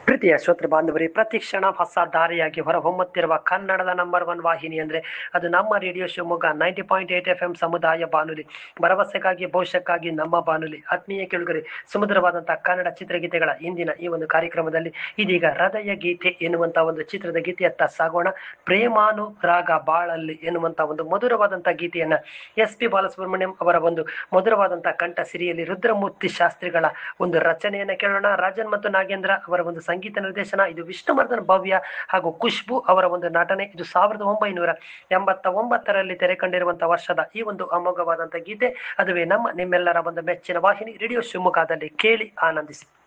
ಪ್ರೀತಿಯ ಶ್ರೋತೃ ಬಾಂಧವರೇ ಪ್ರತಿ ಕ್ಷಣ ಹೊಸ ದಾರಿಯಾಗಿ ಹೊರಹೊಮ್ಮುತ್ತಿರುವ ಕನ್ನಡದ ನಂಬರ್ ಒನ್ ವಾಹಿನಿ ಅಂದ್ರೆ ಅದು ನಮ್ಮ radio Shivamogga ninety point eight F M ಸಮುದಾಯ ಬಾನುಲಿ ಭರವಸೆಗಾಗಿ ಭವಿಷ್ಯಕ್ಕಾಗಿ ನಮ್ಮ ಬಾನುಲಿ ಆತ್ಮೀಯ ಕೆಳಗರೆ ಸುಮಧುರವಾದಂತಹ ಕನ್ನಡ ಚಿತ್ರಗೀತೆಗಳ ಇಂದಿನ ಈ ಒಂದು ಕಾರ್ಯಕ್ರಮದಲ್ಲಿ ಇದೀಗ ಹೃದಯ ಗೀತೆ ಎನ್ನುವಂತ ಒಂದು ಚಿತ್ರದ ಗೀತೆಯತ್ತ ಸಾಗೋಣ ಪ್ರೇಮಾನುರಾಗ ಬಾಳಲ್ಲಿ ಎನ್ನುವಂತ ಒಂದು ಮಧುರವಾದಂತಹ ಗೀತೆಯನ್ನ ಎಸ್ ಪಿ ಬಾಲಸುಬ್ರಹ್ಮಣ್ಯಂ ಅವರ ಒಂದು ಮಧುರವಾದಂತಹ ಕಂಠ ಸಿರಿಯಲ್ಲಿ ರುದ್ರಮೂರ್ತಿ ಶಾಸ್ತ್ರಿಗಳ ಒಂದು ರಚನೆಯನ್ನ ಕೇಳೋಣ ರಾಜನ್ ಮತ್ತು ನಾಗೇಂದ್ರ ಅವರ ಒಂದು ಸಂಗೀತ ನಿರ್ದೇಶನ ಇದು ವಿಷ್ಣುವರ್ಧನ್ ಭವ್ಯ ಹಾಗೂ ಖುಷ್ಬು ಅವರ ಒಂದು ನಟನೆ ಇದು ಸಾವಿರದ ಒಂಬೈನೂರ ಎಂಬತ್ತ ಒಂಬತ್ತರಲ್ಲಿ ತೆರೆ ಕಂಡಿರುವಂತಹ ವರ್ಷದ ಈ ಒಂದು ಅಮೋಘವಾದಂತಹ ಗೀತೆ ಅದುವೇ ನಮ್ಮ ನಿಮ್ಮೆಲ್ಲರ ಒಂದು ಮೆಚ್ಚಿನ ವಾಹಿನಿ ರೇಡಿಯೋ ಶಿವಮೊಗ್ಗದಲ್ಲಿ ಕೇಳಿ ಆನಂದಿಸಿ